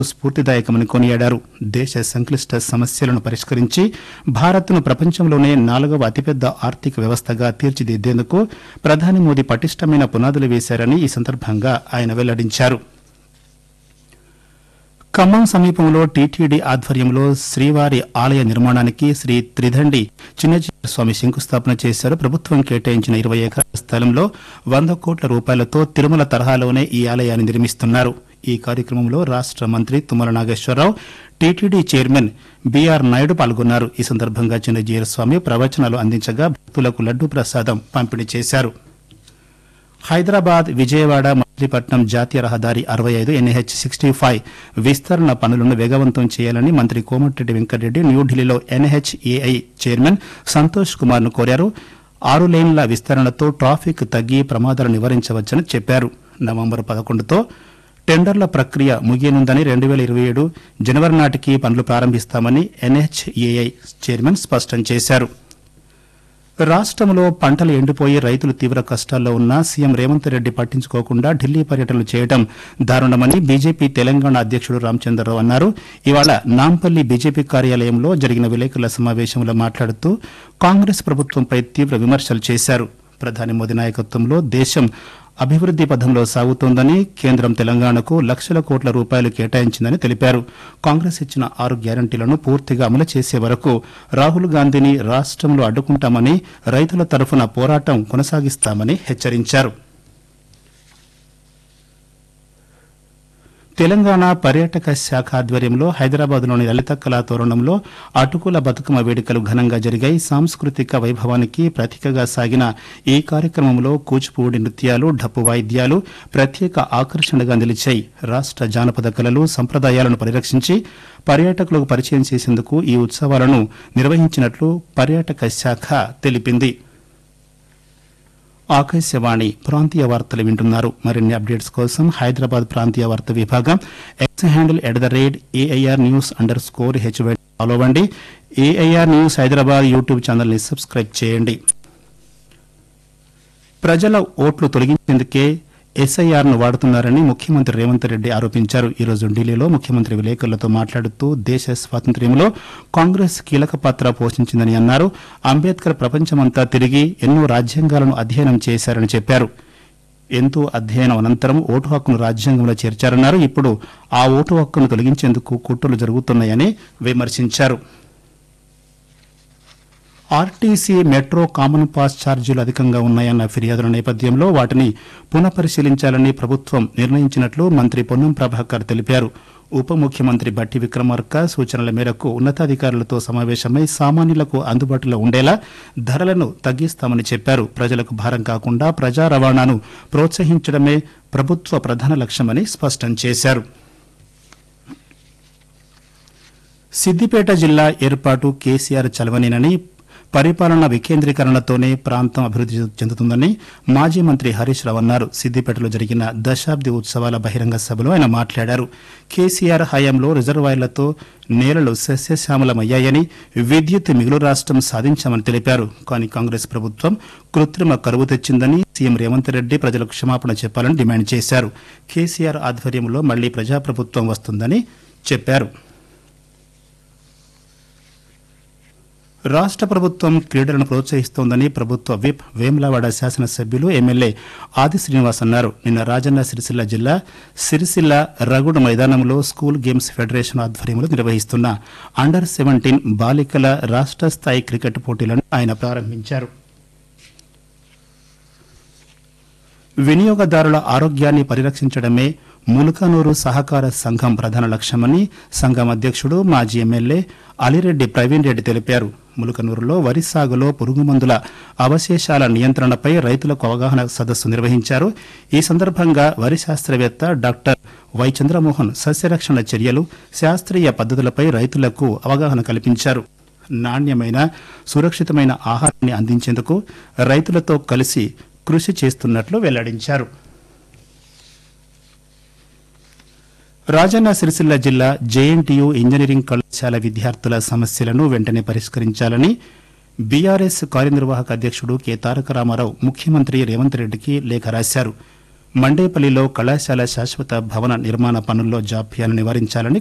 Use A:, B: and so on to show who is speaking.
A: స్ఫూర్తిదాయకమని కొనియాడారు దేశ సంక్లిష్ట సమస్యలను పరిష్కరించి భారత్ను ప్రపంచంలోనే నాలుగవ అతిపెద్ద ఆర్థిక వ్యవస్థగా తీర్చిదిద్దేందుకు ప్రధాని మోదీ పటిష్టమైన పునాదులు వేశారని ఈ సందర్భంగా ఆయన వెల్లడించారు ఖమ్మం సమీపంలో టీటీడీ ఆధ్వర్యంలో శ్రీవారి ఆలయ నిర్మాణానికి శ్రీ త్రిదండి చిన్నజీవ స్వామి శంకుస్థాపన చేశారు ప్రభుత్వం కేటాయించిన ఇరవై ఎకరాల స్థలంలో వంద కోట్ల రూపాయలతో తిరుమల తరహాలోనే ఈ ఆలయాన్ని నిర్మిస్తున్నారు ఈ కార్యక్రమంలో రాష్ట మంత్రి Tummala Nageswararao TTD chairman BR Naidu పాల్గొన్నారు ఈ సందర్భంగా చిన్నజీవ స్వామి ప్రవచనాలు అందించగా భక్తులకు లడ్డూ ప్రసాదం పంపిణీ చేశారు హైదరాబాద్ విజయవాడ మచిలీపట్నం జాతీయ రహదారి అరవై ఐదు ఎన్హెచ్ సిక్స్టీ ఫైవ్ విస్తరణ పనులను వేగవంతం చేయాలని మంత్రి కోమటిరెడ్డి వెంకటరెడ్డి న్యూఢిల్లీలో ఎన్హెచ్ఏఐ చైర్మన్ సంతోష్ కుమార్ ను కోరారు ఆరు లేన్ల విస్తరణతో ట్రాఫిక్ తగ్గి ప్రమాదాలు నివారించవచ్చని చెప్పారు నవంబర్ పదకొండుతో టెండర్ల ప్రక్రియ ముగియనుందని రెండు వేల ఇరవై ఏడు జనవరి నాటికి పనులు ప్రారంభిస్తామని ఎన్హెచ్ఏఐ చైర్మన్ స్పష్టం చేశారు రాష్ట్రంలో పంటలు ఎండిపోయి రైతులు తీవ్ర కష్టాల్లో ఉన్నా సీఎం రేవంత్ రెడ్డి పట్టించుకోకుండా ఢిల్లీ పర్యటనలు చేయడం దారుణమని బీజేపీ తెలంగాణ అధ్యక్షుడు రామచంద్రరావు అన్నారు ఇవాళ నాంపల్లి బీజేపీ కార్యాలయంలో జరిగిన విలేకరుల సమావేశంలో మాట్లాడుతూ కాంగ్రెస్ ప్రభుత్వంపై తీవ్ర విమర్శలు చేశారు ప్రధాని మోదీ నాయకత్వంలో దేశం అభివృద్ది పథంలో సాగుతోందని కేంద్రం తెలంగాణకు లక్షల కోట్ల రూపాయలు కేటాయించిందని తెలిపారు కాంగ్రెస్ ఇచ్చిన ఆరు గ్యారంటీలను పూర్తిగా అమలు చేసే వరకు రాహుల్ గాంధీని రాష్ట్రంలో అడ్డుకుంటామని రైతుల తరఫున పోరాటం కొనసాగిస్తామని హెచ్చరించారు తెలంగాణ పర్యాటక శాఖ ఆధ్వర్యంలో హైదరాబాద్లోని లలిత కళా తోరణంలో అటుకుల బతుకమ్మ వేడుకలు ఘనంగా జరిగాయి సాంస్కృతిక వైభవానికి ప్రతీకగా సాగిన ఈ కార్యక్రమంలో కూచిపూడి నృత్యాలు డప్పు వాయిద్యాలు ప్రత్యేక ఆకర్షణగా నిలిచాయి రాష్ట్ర జానపద కళలు సంప్రదాయాలను పరిరక్షించి పర్యాటకులకు పరిచయం చేసేందుకు ఈ ఉత్సవాలను నిర్వహించినట్లు పర్యాటక శాఖ తెలిపింది ఆకాశవాణి ప్రాంతీయ వార్తలు వింటున్నారు మరిన్ని అప్డేట్స్ కోసం హైదరాబాద్ ప్రాంతీయ వార్త విభాగం X handle at the rate AIR news underscore HY follow అవ్వండి ఏఐఆర్ న్యూస్ హైదరాబాద్ యూట్యూబ్ ఛానల్ని సబ్స్క్రైబ్ చేయండి ప్రజల ఓట్లు తొలగించేందుకే ఎస్ఐఆర్ ను వాడుతున్నారని ముఖ్యమంత్రి రేవంత్ రెడ్డి ఆరోపించారు ఈ రోజు ఢిల్లీలో ముఖ్యమంత్రి విలేకరులతో మాట్లాడుతూ దేశ స్వాతంత్ర్యంలో కాంగ్రెస్ కీలక పాత్ర పోషించిందని అన్నారు అంబేద్కర్ ప్రపంచమంతా తిరిగి ఎన్నో రాజ్యాంగాలను అధ్యయనం చేశారని చెప్పారు ఎంతో అధ్యయనం అనంతరం ఓటు హక్కును రాజ్యాంగంలో చేర్చారన్నారు ఇప్పుడు ఆ ఓటు హక్కును తొలగించేందుకు కుట్రలు జరుగుతున్నాయని విమర్శించారు ఆర్టీసీ మెట్రో కామన్ పాస్ ఛార్జీలు అధికంగా ఉన్నాయన్న ఫిర్యాదుల నేపథ్యంలో వాటిని పునఃపరిశీలించాలని ప్రభుత్వం నిర్ణయించినట్లు మంత్రి పొన్నం ప్రభాకర్ తెలిపారు ఉప ముఖ్యమంత్రి బట్టి విక్రమార్క సూచనల మేరకు ఉన్నతాధికారులతో సమావేశమై సామాన్యులకు అందుబాటులో ఉండేలా ధరలను తగ్గిస్తామని చెప్పారు ప్రజలకు భారం కాకుండా ప్రజా రవాణాను ప్రోత్సహించడమే ప్రభుత్వ ప్రధాన లక్ష్యమని స్పష్టం చేశారు సిద్దిపేట జిల్లా ఏర్పాటు కేసీఆర్ చలవనేనని పరిపాలన వికేంద్రీకరణతోనే ప్రాంతం అభివృద్ది చెందుతుందని మాజీ మంత్రి హరీష్ రావు అన్నారు సిద్దిపేటలో జరిగిన దశాబ్ది ఉత్సవాల బహిరంగ సభలో ఆయన మాట్లాడారు కేసీఆర్ హయాంలో రిజర్వాయర్లతో నేలలు సస్యశ్యామలమయ్యాయని విద్యుత్ మిగులు రాష్ట్రం సాధించామని తెలిపారు కానీ కాంగ్రెస్ ప్రభుత్వం కృత్రిమ కరువు తెచ్చిందని సీఎం రేవంత్ రెడ్డి ప్రజలకు క్షమాపణ చెప్పాలని డిమాండ్ చేశారు కేసీఆర్ ఆధ్వర్యంలో మళ్లీ ప్రజాప్రభుత్వం వస్తుందని చెప్పారు రాష్ట్ర ప్రభుత్వం క్రీడలను ప్రోత్సహిస్తోందని ప్రభుత్వ విప్ వేములవాడ శాసనసభ్యులు ఎమ్మెల్యే ఆది శ్రీనివాస్ అన్నారు నిన్న రాజన్న సిరిసిల్ల జిల్లా సిరిసిల్ల రగుడు మైదానంలో స్కూల్ గేమ్స్ ఫెడరేషన్ ఆధ్వర్యంలో నిర్వహిస్తున్న అండర్ సెవెంటీన్ బాలికల రాష్ట్ర స్థాయి క్రికెట్ పోటీలను ఆయన ప్రారంభించారు వినియోగదారుల ఆరోగ్యాన్ని పరిరక్షించడమే ములకనూరు సహకార సంఘం ప్రధాన లక్ష్యమని సంఘం అధ్యక్షుడు మాజీ ఎమ్మెల్యే అలిరెడ్డి ప్రవీణ్ రెడ్డి తెలిపారు ములకనూరులో వరి సాగులో పురుగుమందుల అవశేషాల నియంత్రణపై రైతులకు అవగాహన సదస్సు నిర్వహించారు ఈ సందర్భంగా వరి శాస్త్రవేత్త డాక్టర్ వై చంద్రమోహన్ సస్యరక్షణ చర్యలు శాస్త్రీయ పద్ధతులపై రైతులకు అవగాహన కల్పించారు నాణ్యమైన సురక్షితమైన ఆహారాన్ని అందించేందుకు రైతులతో కలిసి కృషి చేస్తున్నట్లు వెల్లడించారు రాజన్న సిరిసిల్ల జిల్లా జేఎన్టీయూ ఇంజనీరింగ్ కళాశాల విద్యార్థుల సమస్యలను వెంటనే పరిష్కరించాలని బీఆర్ఎస్ కార్యనిర్వాహక అధ్యక్షుడు కె తారక రామారావు ముఖ్యమంత్రి రేవంత్ రెడ్డికి లేఖ రాశారు మండేపల్లిలో కళాశాల శాశ్వత భవన నిర్మాణ పనుల్లో జాప్యాన్ని నివారించాలని